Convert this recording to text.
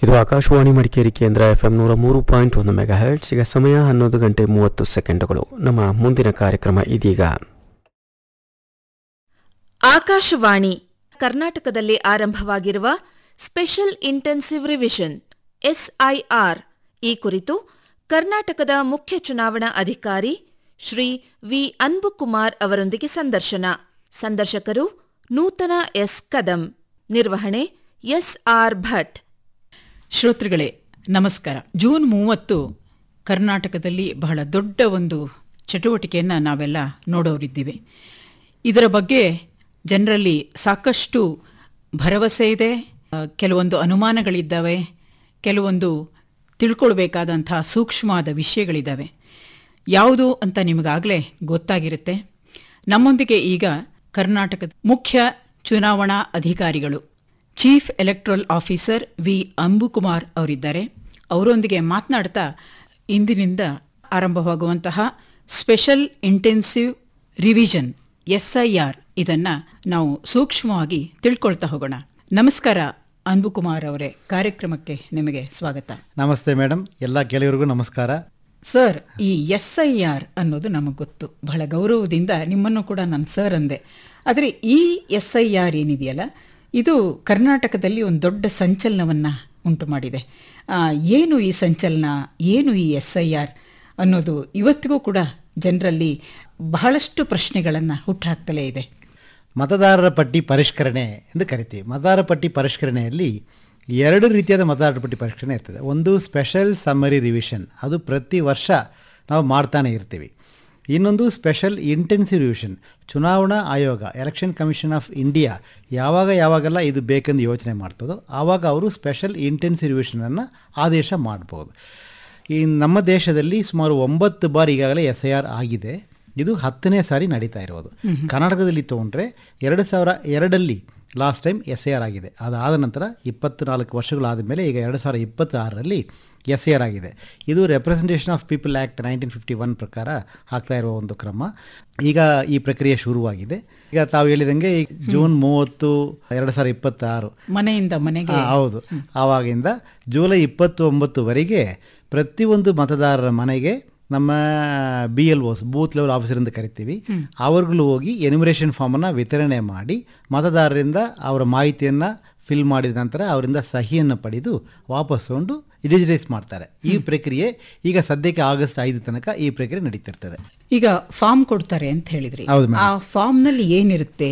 ಇದು ಆಕಾಶವಾಣಿ ಮಡಿಕೇರಿ ಕೇಂದ್ರ F M ನೂರ ಮೂರು ಪಾಯಿಂಟ್ ಒಂದು ಮೆಗಾ ಹರ್ಟ್ಸ್ ಈಗ ಸಮಯ ಹನ್ನೊಂದು ಗಂಟೆ ಮೂವತ್ತು ಸೆಕೆಂಡುಗಳು ನಮ್ಮ ಮುಂದಿನ ಕಾರ್ಯಕ್ರಮ ಇದೀಗ ಆಕಾಶವಾಣಿ ಕರ್ನಾಟಕದಲ್ಲಿ ಆರಂಭವಾಗಿರುವ ಸ್ಪೆಷಲ್ ಇಂಟೆನ್ಸಿವ್ ರಿವಿಷನ್ ಎಸ್ಐಆರ್ ಈ ಕುರಿತು ಕರ್ನಾಟಕದ ಮುಖ್ಯ ಚುನಾವಣಾ ಅಧಿಕಾರಿ ಶ್ರೀ ವಿ ಅನ್ಬುಕುಮಾರ್ ಅವರೊಂದಿಗೆ ಸಂದರ್ಶನ ಸಂದರ್ಶಕರು ನೂತನ ಎಸ್ ಕದಂ ನಿರ್ವಹಣೆ ಎಸ್ಆರ್ ಭಟ್ ಶ್ರೋತೃಗಳೇ ನಮಸ್ಕಾರ ಜೂನ್ ಮೂವತ್ತು ಕರ್ನಾಟಕದಲ್ಲಿ ಬಹಳ ದೊಡ್ಡ ಒಂದು ಚಟುವಟಿಕೆಯನ್ನು ನಾವೆಲ್ಲ ನೋಡೋರಿದ್ದೀವಿ ಇದರ ಬಗ್ಗೆ ಜನರಲ್ಲಿ ಸಾಕಷ್ಟು ಭರವಸೆ ಇದೆ ಆ, ಕೆಲವೊಂದು ಅನುಮಾನಗಳಿದ್ದಾವೆ ಕೆಲವೊಂದು ತಿಳ್ಕೊಳ್ಬೇಕಾದಂಥ ಸೂಕ್ಷ್ಮವಾದ ವಿಷಯಗಳಿದ್ದಾವೆ ಯಾವುದು ಅಂತ ನಿಮಗಾಗಲೇ ಗೊತ್ತಾಗಿರುತ್ತೆ ನಮ್ಮೊಂದಿಗೆ ಈಗ ಕರ್ನಾಟಕದ ಮುಖ್ಯ ಚುನಾವಣಾ ಅಧಿಕಾರಿಗಳು chief electoral officer V Ambukumar ಅವರಿದ್ದಾರೆ ಅವರೊಂದಿಗೆ ಮಾತನಾಡ್ತಾ ಇಂದಿನಿಂದ ಆರಂಭವಾಗುವಂತಹ ಸ್ಪೆಷಲ್ ಇಂಟೆನ್ಸಿವ್ ರಿವಿಷನ್ ಎಸ್ಐಆರ್ ಇದನ್ನ ನಾವು ಸೂಕ್ಷ್ಮವಾಗಿ ತಿಳ್ಕೊಳ್ತಾ ಹೋಗೋಣ ನಮಸ್ಕಾರ ಅನ್ಬುಕುಮಾರ್ ಅವರೇ ಕಾರ್ಯಕ್ರಮಕ್ಕೆ ನಿಮಗೆ ಸ್ವಾಗತ ನಮಸ್ತೆ ಮೇಡಮ್ ಎಲ್ಲ ಗೆಳೆಯರಿಗೂ ನಮಸ್ಕಾರ ಸರ್ ಈ ಎಸ್ ಐ ಆರ್ ಅನ್ನೋದು ನಮಗೆ ಗೊತ್ತು ಬಹಳ ಗೌರವದಿಂದ ನಿಮ್ಮನ್ನು ಕೂಡ ನಾನು ಸರ್ ಅಂದೆ ಆದರೆ ಈ ಎಸ್ ಐ ಆರ್ ಏನಿದೆಯಲ್ಲ ಇದು ಕರ್ನಾಟಕದಲ್ಲಿ ಒಂದು ದೊಡ್ಡ ಸಂಚಲನವನ್ನ ಉಂಟು ಮಾಡಿದೆ ಆ, ಏನು ಈ ಸಂಚಲನ ಏನು ಈ ಎಸ್ ಐ ಆರ್ ಅನ್ನೋದು ಇವತ್ತಿಗೂ ಕೂಡ ಜನರಲ್ಲಿ ಬಹಳಷ್ಟು ಪ್ರಶ್ನೆಗಳನ್ನು ಹುಟ್ಟುಹಾಕ್ತಲೇ ಇದೆ ಮತದಾರರ ಪಟ್ಟಿ ಪರಿಷ್ಕರಣೆ ಎಂದು ಕರಿತೀವಿ ಮತದಾರರ ಪಟ್ಟಿ ಪರಿಷ್ಕರಣೆಯಲ್ಲಿ ಎರಡು ರೀತಿಯಾದ ಮತದಾರರ ಪಟ್ಟಿ ಪರಿಷ್ಕರಣೆ ಇರ್ತದೆ ಒಂದು ಸ್ಪೆಷಲ್ ಸಮ್ಮರಿ ರಿವಿಷನ್ ಅದು ಪ್ರತಿ ವರ್ಷ ನಾವು ಮಾಡ್ತಾನೆ ಇರ್ತೀವಿ ಇನ್ನೊಂದು ಸ್ಪೆಷಲ್ ಇಂಟೆನ್ಸಿವ್ ರಿವಿಷನ್ ಚುನಾವಣಾ ಆಯೋಗ ಎಲೆಕ್ಷನ್ ಕಮಿಷನ್ ಆಫ್ ಇಂಡಿಯಾ ಯಾವಾಗ ಯಾವಾಗೆಲ್ಲ ಇದು ಬೇಕೆಂದು ಯೋಚನೆ ಮಾಡ್ತದೋ ಆವಾಗ ಅವರು ಸ್ಪೆಷಲ್ ಇಂಟೆನ್ಸಿವ್ ರಿವಿಷನನ್ನು ಆದೇಶ ಮಾಡ್ಬೋದು ಈ ನಮ್ಮ ದೇಶದಲ್ಲಿ ಸುಮಾರು ಒಂಬತ್ತು ಬಾರಿ ಈಗಾಗಲೇ ಎಸ್ ಐ ಆರ್ ಆಗಿದೆ ಇದು ಹತ್ತನೇ ಸಾರಿ ನಡೀತಾ ಇರೋದು ಕರ್ನಾಟಕದಲ್ಲಿ ತೊಗೊಂಡ್ರೆ ಎರಡು ಸಾವಿರ ಎರಡಲ್ಲಿ last time S I R ಆಗಿದೆ ಅದಾದ ನಂತರ ಇಪ್ಪತ್ನಾಲ್ಕು ವರ್ಷಗಳಾದ ಮೇಲೆ ಈಗ ಎರಡು ಸಾವಿರ ಇಪ್ಪತ್ತಾರರಲ್ಲಿ ಎಸ್ ಐ ಆರ್ ಆಗಿದೆ ಇದು representation of people act nineteen fifty one ಪ್ರಕಾರ ಆಗ್ತಾ ಇರುವ ಒಂದು ಕ್ರಮ ಈಗ ಈ ಪ್ರಕ್ರಿಯೆ ಶುರುವಾಗಿದೆ ಈಗ ತಾವು ಹೇಳಿದಂಗೆ ಈ ಜೂನ್ ಮೂವತ್ತು ಎರಡು ಸಾವಿರ ಇಪ್ಪತ್ತಾರು ಮನೆಯಿಂದ ಮನೆಗೆ ಆ, ಹೌದು ಆವಾಗಿಂದ ಜುಲೈ ಇಪ್ಪತ್ತೊಂಬತ್ತುವರೆಗೆ ಪ್ರತಿಯೊಂದು ಮತದಾರರ ಮನೆಗೆ ನಮ್ಮ B L Os booth level officer ಅಂತ ಕರಿತೀವಿ ಅವ್ರುಗಳು ಹೋಗಿ ಎನಿಮರೇಷನ್ ಫಾರ್ಮನ್ನು ವಿತರಣೆ ಮಾಡಿ ಮತದಾರರಿಂದ ಅವರ ಮಾಹಿತಿಯನ್ನು ಫಿಲ್ ಮಾಡಿದ ನಂತರ ಅವರಿಂದ ಸಹಿಯನ್ನು ಪಡೆದು ವಾಪಸ್ ತಗೊಂಡು ಡಿಜಿಟೈಸ್ ಮಾಡ್ತಾರೆ ಈ ಪ್ರಕ್ರಿಯೆ ಈಗ ಸದ್ಯಕ್ಕೆ ಆಗಸ್ಟ್ ಐದು ತನಕ ಈ ಪ್ರಕ್ರಿಯೆ ನಡೀತಿರ್ತದೆ ಈಗ ಫಾರ್ಮ್ ಕೊಡ್ತಾರೆ ಅಂತ ಹೇಳಿದ್ರಿ ಹೌದು ಆ ಫಾರ್ಮ್ನಲ್ಲಿ ಏನಿರುತ್ತೆ